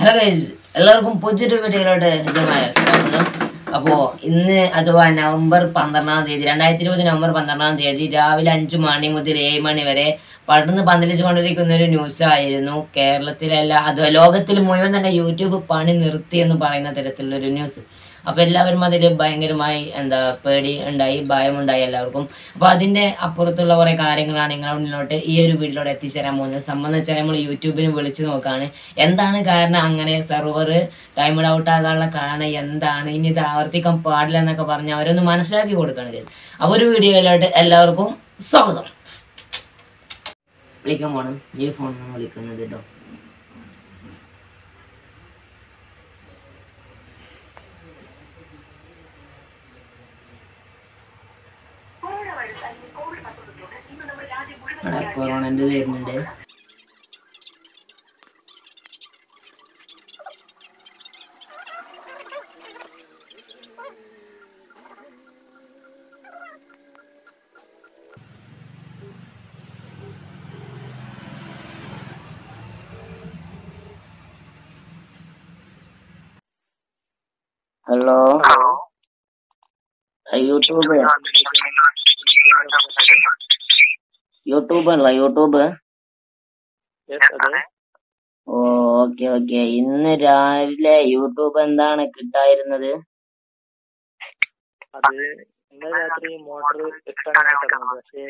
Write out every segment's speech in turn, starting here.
Hello guys എല്ലാവർക്കും പുതിയൊരു വീഡിയോയിലോട്ട് ഹൃദ്യമായ സ്വാഗതം അപ്പോൾ ഇന്ന് അഥവാ നവംബർ പന്ത്രണ്ടാം തീയതി രണ്ടായിരത്തി ഇരുപത് നവംബർ പന്ത്രണ്ടാം തീയതി രാവിലെ അഞ്ചു മണി മുതൽ ഏഴ് മണി വരെ പടർന്ന് പന്തലിച്ചു കൊണ്ടിരിക്കുന്ന ഒരു ന്യൂസ് ആയിരുന്നു കേരളത്തിലല്ല അഥവാ ലോകത്തിൽ മുഴുവൻ തന്നെ യൂട്യൂബ് പണി നിർത്തി എന്ന് പറയുന്ന തരത്തിലുള്ള ഒരു ന്യൂസ് അപ്പോൾ എല്ലാവരും അതിൽ ഭയങ്കരമായി എന്താ പേടി ഉണ്ടായി ഭയമുണ്ടായി എല്ലാവർക്കും അപ്പോൾ അതിൻ്റെ അപ്പുറത്തുള്ള കുറേ കാര്യങ്ങളാണ് നിങ്ങളുടെ മുന്നിലോട്ട് ഈ ഒരു വീഡിയോയിലൂടെ എത്തിച്ചേരാൻ പോകുന്നത് സംബന്ധിച്ചാൽ നമ്മൾ യൂട്യൂബിൽ വിളിച്ച് നോക്കുകയാണ് എന്താണ് കാരണം അങ്ങനെ സെർവർ ടൈം ഔട്ട് ആകാനുള്ള കാരണം എന്താണ് ഇനി ഇത് ആവർത്തിക്കാൻ പാടില്ല എന്നൊക്കെ പറഞ്ഞ് അവരൊന്ന് മനസ്സിലാക്കി കൊടുക്കുകയാണ് guys. അപ്പോൾ ഒരു വീഡിയോയിലോട്ട് എല്ലാവർക്കും സ്വാഗതം വിളിക്കാൻ പോകണം ഈ ഫോണിൽ നിന്ന് വിളിക്കുന്നത് കേട്ടോ ഇവിടെ കൊറോണൻ്റെ വരുന്നുണ്ട് ഹലോ യൂട്യൂബ് യൂട്യൂബ് അല്ല യൂട്യൂബ് ഓക്കെ ഓക്കെ ഇന്ന് രാവിലെ യൂട്യൂബ് എന്താണ് കിട്ടായിരുന്നത് അത് ഇന്നലെ രാത്രി മോട്ടർ ഇട്ടാണ് കിടന്നത് പക്ഷേ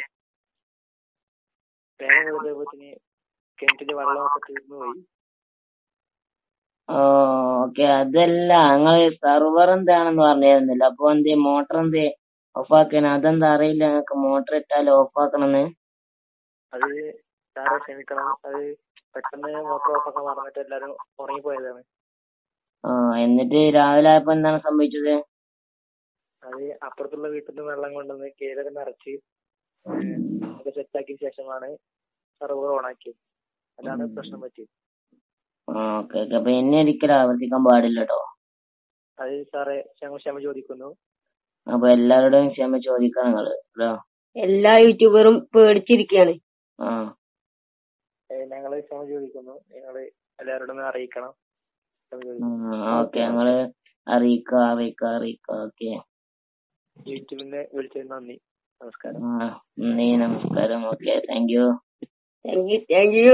ഫാൻ കൊടുത്തപ്പോത്തിന് കിണറ്റില് വെള്ളമൊക്കെ തീർന്നു പോയി ഓക്കെ അതല്ല ഞങ്ങള് സെർവർ എന്താണെന്ന് പറഞ്ഞിരുന്നില്ല അപ്പൊ എന്തേ മോട്ടർ എന്തേ ഓഫാക്കാൻ അതെന്താ അറിയില്ല ഞങ്ങൾക്ക് മോട്ടർ ഇട്ടാൽ ഓഫാക്കണമെന്ന് അത് സാറെ ക്ഷമിക്കണം അത് പെട്ടെന്ന് മോട്ടർ ഓഫ് ആക്കാൻ മറന്നിട്ട് എല്ലാരും ഉറങ്ങിപ്പോയതാണ് ആ എന്നിട്ട് രാവിലെ ആയപ്പോ എന്താണ് സംഭവിച്ചത് അത് അപ്പുറത്തുള്ള വീട്ടിൽ നിന്ന് വെള്ളം കൊണ്ടുവന്ന് കേരൊക്കെ നിറച്ച് അത് സെറ്റാക്കിയ ശേഷമാണ് സർവർ ഓണാക്കിയത് അതാണ് പ്രശ്നം പറ്റിയത് ഓക്കെ ഓക്കെ അപ്പൊ എന്നെ ഒരിക്കലും ആവർത്തിക്കാൻ പാടില്ല കേട്ടോ അത് സാറെ ഞങ്ങൾ ക്ഷമ ചോദിക്കുന്നു അപ്പൊ എല്ലാവരുടെയും ക്ഷമ ചോദിക്കാം നിങ്ങള് കേട്ടോ എല്ലാ യൂട്യൂബറും പേടിച്ചിരിക്കുകയാണ് ആ ഞങ്ങൾ ക്ഷമ ചോദിക്കുന്നു നിങ്ങൾ എല്ലാവരോടും ഒന്ന് അറിയിക്കണം ക്ഷമ ചോദിക്കുന്നു ഓക്കെ ഞങ്ങള് അറിയിക്കാം അറിയിക്കാം അറിയിക്കാം ഓക്കെ യൂട്യൂബിനെ വിളിച്ചതിന് നന്ദി നമസ്കാരം ആ നന്ദി നമസ്കാരം okay thank you thank you thank you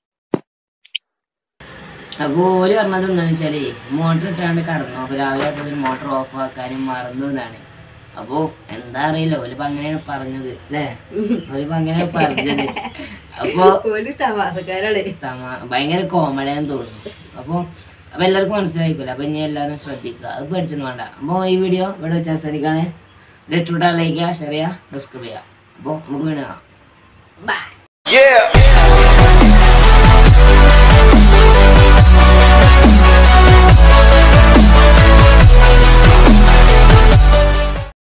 അപ്പൊ ഓല് പറഞ്ഞത് എന്താന്ന് വെച്ചാല് മോട്ടർ ഇട്ടാണ്ട് കടന്നു അപ്പൊ രാവിലെ ആയപ്പോഴത്തേന് മോട്ടർ ഓഫ് ആക്കാനും മറന്നു എന്നാണ് അപ്പൊ എന്താ അറിയില്ല ഓലിപ്പോ അങ്ങനെയാണ് പറഞ്ഞത് അല്ലേ ഓലിപ്പോ അങ്ങനെയാണ് പറഞ്ഞത് അപ്പൊ ഒരു തമാസക്കാരാണ് തമാ ഭയങ്കര കോമഡിയാന്ന് തോന്നുന്നു അപ്പൊ അപ്പൊ എല്ലാവർക്കും മനസ്സിലായിക്കില്ല അപ്പൊ ഇനി എല്ലാവരും ശ്രദ്ധിക്കുക അത് പേടിച്ചൊന്നും വേണ്ട അപ്പൊ ഈ വീഡിയോ ഇവിടെ വെച്ച് അവസാനിക്കാണ് ഇഷ്ടപ്പെട്ടാൽ ലൈക്ക് ചെയ്യുക ഷെയർ ചെയ്യുക സബ്സ്ക്രൈബ് ചെയ്യുക അപ്പൊ നമുക്ക് വീണ്ടും കാണാം ബൈ Yeah.